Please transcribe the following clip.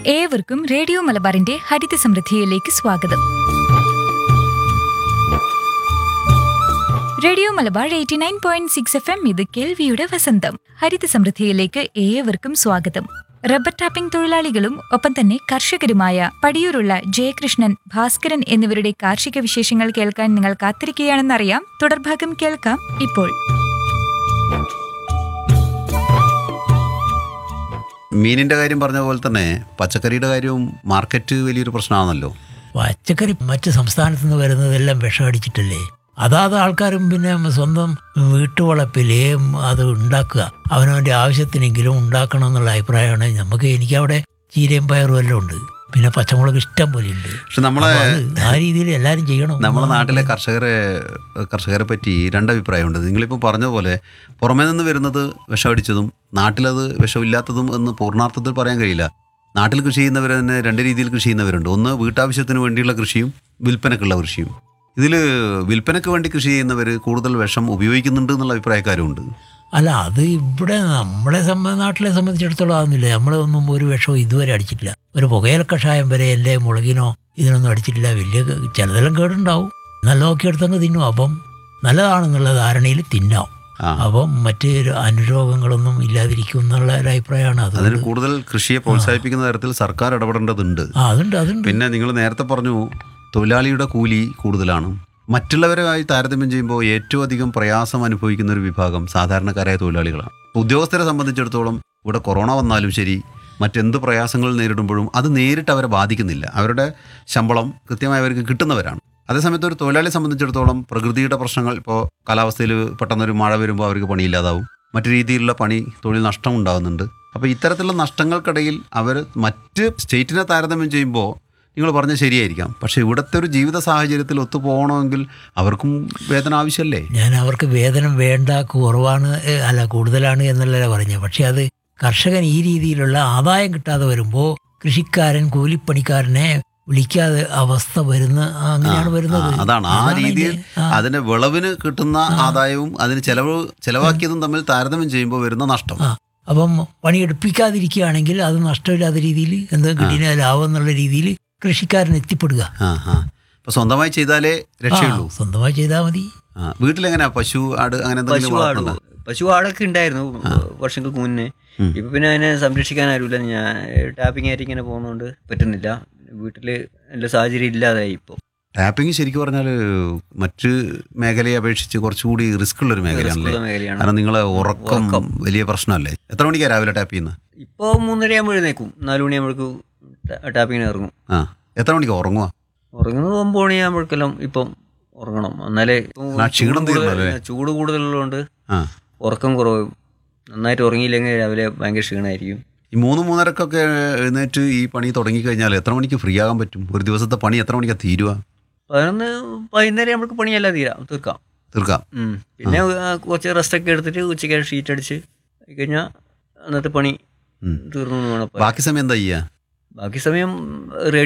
ഏവർക്കും റേഡിയോ മലബാറിന്റെ ഹരിത സമൃദ്ധിയിലേക്ക് സ്വാഗതം radio Malabar eighty nine point six F M ഇത് കേൾവിയുടെ വസന്തം ഹരിത സമൃദ്ധിയിലേക്ക് ഏവർക്കും സ്വാഗതം റബ്ബർ ടാപ്പിംഗ് തൊഴിലാളികളും ഒപ്പം തന്നെ കർഷകരുമായ പടിയൂരുള്ള ജയകൃഷ്ണൻ ഭാസ്കരൻ എന്നിവരുടെ കാർഷിക വിശേഷങ്ങൾ കേൾക്കാൻ നിങ്ങൾ കാത്തിരിക്കുകയാണെന്നറിയാം തുടർഭാഗം കേൾക്കാം ഇപ്പോൾ മീനിന്റെ കാര്യം പറഞ്ഞ പോലെ തന്നെ പച്ചക്കറിയുടെ കാര്യവും മാർക്കറ്റ് വലിയൊരു പ്രശ്നമാണല്ലോ പച്ചക്കറി മറ്റ് സംസ്ഥാനത്ത് നിന്ന് വരുന്നതെല്ലാം വിഷമടിച്ചിട്ടല്ലേ അതാത് ആൾക്കാരും പിന്നെ സ്വന്തം വീട്ടുവളപ്പിലേ അത് ഉണ്ടാക്കുക അവനവൻ്റെ ആവശ്യത്തിനെങ്കിലും ഉണ്ടാക്കണം എന്നുള്ള അഭിപ്രായമാണ് നമുക്ക് എനിക്കവിടെ ചീരയും പയറും എല്ലാം ഉണ്ട് പിന്നെ പച്ചമുളക് ഇഷ്ടം പോലെ ഉണ്ട് പക്ഷെ നമ്മളെ ആ രീതിയിൽ എല്ലാവരും ചെയ്യണം നമ്മുടെ നാട്ടിലെ കർഷകരെ കർഷകരെ പറ്റി രണ്ടഭിപ്രായമുണ്ട് നിങ്ങളിപ്പോൾ പറഞ്ഞതുപോലെ പുറമേ നിന്ന് വരുന്നത് വിഷമടിച്ചതും നാട്ടിലത് വിഷമില്ലാത്തതും എന്ന് പൂർണ്ണാർത്ഥത്തിൽ പറയാൻ കഴിയില്ല നാട്ടിൽ കൃഷി ചെയ്യുന്നവർ തന്നെ രണ്ട് രീതിയിൽ കൃഷി ചെയ്യുന്നവരുണ്ട് ഒന്ന് വീട്ടാവശ്യത്തിന് വേണ്ടിയുള്ള കൃഷിയും വിൽപ്പനക്കുള്ള കൃഷിയും ഇതിൽ വിൽപ്പനയ്ക്ക് വേണ്ടി കൃഷി ചെയ്യുന്നവർ കൂടുതൽ വിഷം ഉപയോഗിക്കുന്നുണ്ട് എന്നുള്ള അഭിപ്രായക്കാരുമുണ്ട് അല്ല അത് ഇവിടെ നമ്മളെ സംബ നാട്ടിലെ സംബന്ധിച്ചിടത്തോളം ആകുന്നില്ല നമ്മളൊന്നും ഒരു വിഷവും ഇതുവരെ അടിച്ചിട്ടില്ല ഒരു പുകയില കഷായം വരെ എൻ്റെ മുളകിനോ ഇതിനൊന്നും അടിച്ചിട്ടില്ല വലിയ ക- ചിലതെല്ലാം കേടുണ്ടാവും നല്ല നോക്കിയെടുത്തങ്ങ് തിന്നും അപ്പം നല്ലതാണെന്നുള്ള ധാരണയിൽ തിന്നാം ആ അപ്പം മറ്റ് ര- അനുരോഗങ്ങളൊന്നും ഇല്ലാതിരിക്കും എന്നുള്ള ഒരു അഭിപ്രായമാണ് അത് അതിന് കൂടുതൽ കൃഷിയെ പ്രോത്സാഹിപ്പിക്കുന്ന തരത്തിൽ സർക്കാർ ഇടപെടേണ്ടതുണ്ട് ആ അതുണ്ട് അതുണ്ട് പിന്നെ നിങ്ങൾ നേരത്തെ പറഞ്ഞു തൊഴിലാളിയുടെ കൂലി കൂടുതലാണ് മറ്റുള്ളവരുമായി താരതമ്യം ചെയ്യുമ്പോൾ ഏറ്റവും അധികം പ്രയാസം അനുഭവിക്കുന്ന ഒരു വിഭാഗം സാധാരണക്കാരായ തൊഴിലാളികളാണ് ഉദ്യോഗസ്ഥരെ സംബന്ധിച്ചിടത്തോളം ഇവിടെ കൊറോണ വന്നാലും ശരി മറ്റെന്ത് പ്രയാസങ്ങൾ നേരിടുമ്പോഴും അത് നേരിട്ട് അവരെ ബാധിക്കുന്നില്ല അവരുടെ ശമ്പളം കൃത്യമായി അവർക്ക് കിട്ടുന്നവരാണ് അതേസമയത്ത് ഒരു തൊഴിലാളിയെ സംബന്ധിച്ചിടത്തോളം പ്രകൃതിയുടെ പ്രശ്നങ്ങൾ ഇപ്പോൾ കാലാവസ്ഥയിൽ പെട്ടെന്നൊരു മഴ വരുമ്പോൾ അവർക്ക് പണിയില്ലാതാവും മറ്റു രീതിയിലുള്ള പണി തൊഴിൽ നഷ്ടം ഉണ്ടാകുന്നുണ്ട് അപ്പോൾ ഇത്തരത്തിലുള്ള നഷ്ടങ്ങൾക്കിടയിൽ അവർ മറ്റ് സ്റ്റേറ്റിനെ താരതമ്യം ചെയ്യുമ്പോൾ നിങ്ങൾ പറഞ്ഞ ശരിയായിരിക്കാം പക്ഷേ ഇവിടുത്തെ ഒരു ജീവിത സാഹചര്യത്തിൽ ഒത്തുപോകണമെങ്കിൽ അവർക്കും വേതന ആവശ്യമല്ലേ ഞാൻ അവർക്ക് വേതനം വേണ്ട കുറവാണ് ഏ, അല്ല കൂടുതലാണ് എന്നല്ല പറഞ്ഞത് പക്ഷെ അത് കർഷകൻ ഈ രീതിയിലുള്ള ആദായം കിട്ടാതെ വരുമ്പോൾ കൃഷിക്കാരൻ കൂലിപ്പണിക്കാരനെ വിളിക്കാതെ അവസ്ഥ വരുന്ന അങ്ങനെയാണ് വരുന്നത് ആ, അതാണ് ആ അതാണ് രീതിയിൽ ഇതിന്റെ- ആ, അതിന്റെ വിളവിന് കിട്ടുന്ന ആദായവും അതിന് ചെലവ് ചെലവാക്കിയതും തമ്മിൽ താരതമ്യം ചെയ്യുമ്പോൾ വരുന്ന നഷ്ടം ആ. അപ്പം പണിയെടുപ്പിക്കാതിരിക്കുകയാണെങ്കിൽ അത് നഷ്ടമില്ലാത്ത രീതിയിൽ എന്തെങ്കിലും കിട്ടിയ ലാഭം എന്നുള്ള രീതിയിൽ കൃഷിക്കാരൻ എത്തിപ്പെടുക ആ ആ ഇപ്പൊ സ്വന്തമായി ചെയ്താലേ രക്ഷയുള്ളൂ ആ, സ്വന്തമായി ചെയ്താൽ മതി ആ വീട്ടിലെങ്ങനെയാ പശു ആട് അങ്ങനെ എന്തെങ്കിലും പശു ആട് വളർത്തുന്നുണ്ടോ? പശു ആടൊക്കെ ഉണ്ടായിരുന്നു വർഷങ്ങൾക്ക് മുന്നേ ഉം. ഇപ്പൊ പിന്നെ അതിനെ സംരക്ഷിക്കാൻ ആരുമില്ല ഞാൻ ടാപ്പിംഗ് ആയിട്ട് ഇങ്ങനെ പോകുന്നതുകൊണ്ട് പറ്റുന്നില്ല വീട്ടില് നല്ല സാഹചര്യം ഇല്ലാതായി ഇപ്പോൾ ടാപ്പിംഗ് ശരിക്കും പറഞ്ഞാൽ മറ്റ് മേഖലയെ അപേക്ഷിച്ച് കുറച്ചുകൂടി റിസ്ക് ഉള്ള ഒരു മേഖലയാണല്ലേ മേഖലയാണ് കാരണം നിങ്ങളെ ഉറക്കം വലിയ പ്രശ്നമല്ലേ എത്ര മണിക്കാണ് രാവിലെ ടാപ്പ് ചെയ്യുന്നത് ഇപ്പോൾ മൂന്നര ആകുമ്പോൾ എഴുന്നേക്കും നാല് മണിയാകുമ്പോഴേക്കും ടാപ്പിങ്ങിന് ഇറങ്ങും ആ എത്ര മണിക്ക് ഉറങ്ങുക ഉറങ്ങുന്നത് ഒമ്പത് മണിയാകുമ്പോഴേക്കെല്ലാം ഇപ്പം ഉറങ്ങണം എന്നാലേ ഇപ്പം ആ, ക്ഷീണം ചൂട് കൂടുതൽ- തീരണമല്ലേ? ചൂട് കൂടുതലുള്ളതുകൊണ്ട് ആ ഉറക്കം കുറവും നന്നായിട്ട് ഉറങ്ങിയില്ലെങ്കിൽ രാവിലെ ഭയങ്കര ക്ഷീണമായിരിക്കും ഈ മൂന്ന് മൂന്നരക്കൊക്കെ എഴുന്നേറ്റ് ഈ പണി തുടങ്ങിക്കഴിഞ്ഞാൽ എത്ര മണിക്ക് ഫ്രീ ആകാൻ പറ്റും ഒരു ദിവസത്തെ പണി എത്ര മണിക്കാണ് തീരുക പതിനൊന്ന് വൈകുന്നേരം നമുക്ക് പണിയെല്ലാം തീരാം തീർക്കാം തീർക്കാം ഉം. പിന്നെ ആ, കുറച്ച് റെസ്റ്റ് ഒക്കെ എടുത്തിട്ട് ഉച്ചയ്ക്ക് ഷീറ്റ് അടിച്ച് കഴിഞ്ഞാൽ അന്നത്തെ പണി ഉം. തീർന്നു എന്ന് വേണം പറയാൻ. ബാക്കി സമയം എന്താ ചെയ്യുക ബാക്കി സമയം റേഡിയോ